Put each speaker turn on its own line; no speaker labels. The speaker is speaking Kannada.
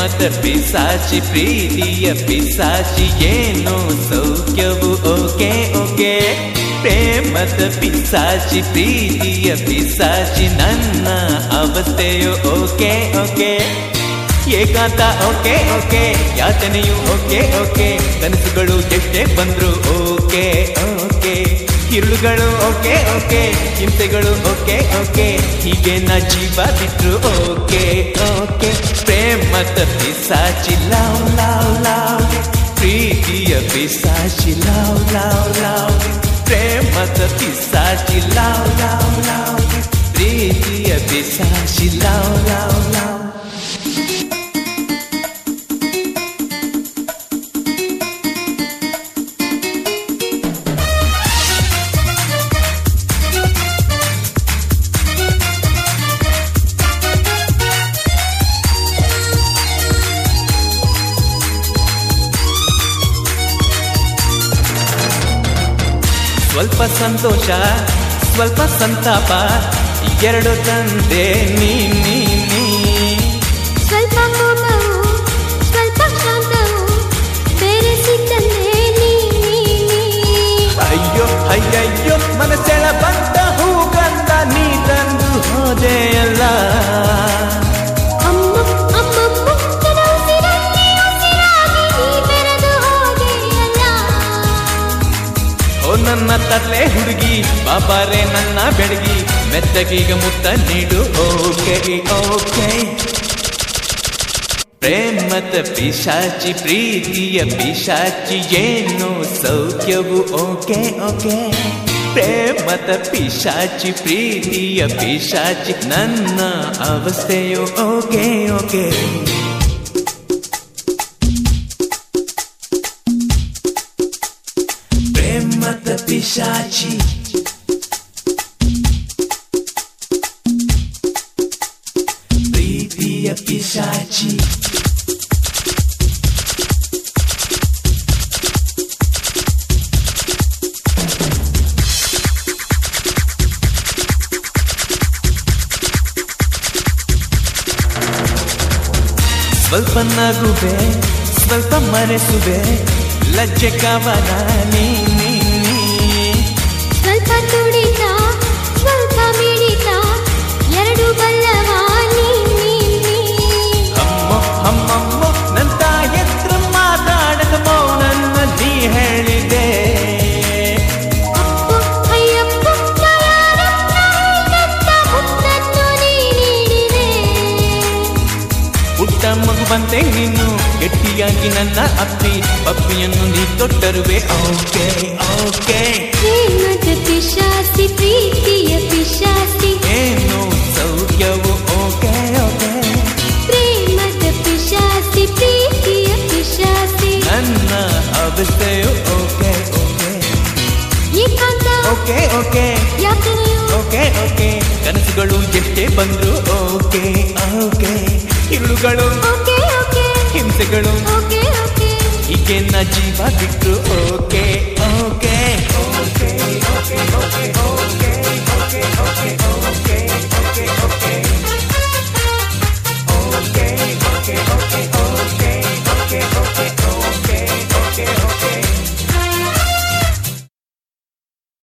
ಪ್ರೇಮದ ಪಿಸಾಚಿ ಪ್ರೀತಿಯ ಪಿಸಾಚಿ ಏನು ಸೌಖ್ಯವು ಓಕೆ ಓಕೆ ಪ್ರೇಮದ ಪಿಸಾಚಿ ಪ್ರೀತಿಯ ಪಿಸಾಚಿ ನನ್ನ ಅವಸ್ಥೆಯು ಓಕೆ ಓಕೆ ಏಕಾಂತ ಓಕೆ ಓಕೆ ಯಾತನೆಯು ಓಕೆ ಓಕೆ ಕನಸುಗಳು ಎಷ್ಟೇ ಬಂದ್ರು ಓಕೆ ಓಕೆ ಕಿರುಳುಗಳು ಓಕೆ ಓಕೆ ಚಿಂತೆಗಳು ಓಕೆ ಓಕೆ ಹೀಗೆ ನಾ ಜೀವ ಬಿಟ್ರು ಓಕೆ ಓಕೆ ಪ್ರೇಮದ ಪಿಸಾಚಿ ಲಾವ್ ಲಾವ್ ಲಾವ್ ಪ್ರೀತಿಯ ಪಿಸಾಚಿ ಲಾವ್ ಲಾವ್ ಲಾವ್ ಪ್ರೇಮದ ಪಿಸಾಚಿ ಲಾವ್ ಲಾವ್ ಲಾವ್ ಪ್ರೀತಿಯ ಪಿಸಾಚಿ ಲಾವ್ ಲಾವ್ ಲಾವ್ ಸ್ವಲ್ಪ ಸಂತೋಷ ಸ್ವಲ್ಪ ಸಂತಾಪ ಎರಡು ತಂದೆ ನೀ ನೀ ನೀ
ಸ್ವಲ್ಪ ಕೋಪವು ಸ್ವಲ್ಪ ಶಾಂತವು ಬೆರೆಸಿದ್ದನ್ನೇ ನೀ ನೀ ನೀ
ಅಯ್ಯೋ ಅಯ್ಯಯ್ಯೋ ಮನಸ್ಸೆಳ ಬಂದ ಹೂಗಂಧ ನೀ ತಂದು ಹೋದೆಯಲ್ಲ
ಅಮ್ಮ ಅಮ್ಮಮ್ಮ ನನ್ನ ಉಸಿರಲ್ಲಿ ಉಸಿರಾಗಿ ನೀ ಬೆರೆದು ಹೋದೆಯಲ್ಲ
ಓ ನನ್ನ ತಲೆ ಹುಡುಗಿ ಬಾಬಾರೆ ನನ್ನ ಬೆಳಗಿ ಮೆತ್ತಗೀಗ ಮುತ್ತ ನೀಡು ಓಕೆ ಓಕೆ ಪ್ರೇಮದ ಪಿಶಾಚಿ ಪ್ರೀತಿಯ ಪಿಶಾಚಿ ಏನು ಸೌಖ್ಯವು ಓಕೆ ಓಕೆ ಪ್ರೇಮದ ಪಿಶಾಚಿ ಪ್ರೀತಿಯ ಪಿಶಾಚಿ ನನ್ನ ಅವಸ್ಥೆಯು ಓಕೆ ಓಕೆ ಪ್ರೇಮದ ಪಿಶಾಚಿ ಪ್ರೀತಿಯ ಪಿಶಾಚಿ ಸ್ವಲ್ಪ ನಗುವೆ ಸ್ವಲ್ಪ ಮರೆಸುವೆ ಲಜ್ಜೆ ಕವನ ನೀ ನೀ ನೀ
ಸ್ವಲ್ಪ ತುಡಿತ ಸ್ವಲ್ಪ ಮಿಡಿತ ಎರಡು ಬಲ್ಲವ ನೀ ನೀ ನೀ
ಅಮ್ಮೋ ಅಮ್ಮಮ್ಮೋ ನಂತ ಎದ್ರು ಮಾತಾಡದ ಮೌನನ್ನ ನೀ ಹೇಳಿದೆ
ಅಪ್ಪು ಅಯ್ಯಪ್ಪ ಯಾರಪ್ಪ ಹೇಳ್ದಂತ ಮುತ್ತನ್ನು ನೀ ನೀಡಿದೆ
ಪುಟ್ಟ ಮಗು ಬಂದೆ ನೀನು ಗಟ್ಟಿಯಾಗಿ ನನ್ನ ಅಪ್ಪಿ ಪಪ್ಪಿಯನ್ನು ನೀ ತೊಟ್ಟರುವೆ ಓಕೆ ಓಕೆ
ಪ್ರೇಮದ ಪಿಶಾಸಿ ಪ್ರೀತಿಯ ಪಿಶಾಸಿ
ಏನು ಸೌಖ್ಯವು ಓಕೆ ಓಕೆ
ಪ್ರೇಮದ ಪಿಶಾಸಿ ಪ್ರೀತಿಯ ಪಿಶಾಸಿ
ನನ್ನ ಅವಸ್ಥೆಯು ಓಕೆ ಓಕೆ
ಏಕಾಂತ
ಓಕೆ ಓಕೆ
ಯಾತನೆಯು
ಓಕೆ ಓಕೆ ಕನಸುಗಳು ಎಷ್ಟೇ ಬಂದ್ರು ಓಕೆ ಓಕೆ ಇರುಳುಗಳು
ಓಕೆ ಓಕೆ
ಹಿಂಸೆಗಳು
ಓಕೆ ಓಕೆ
ಹೀಗೆ ನಾ ಜೀವ ಬಿಟ್ರು ಓಕೆ ಓಕೆ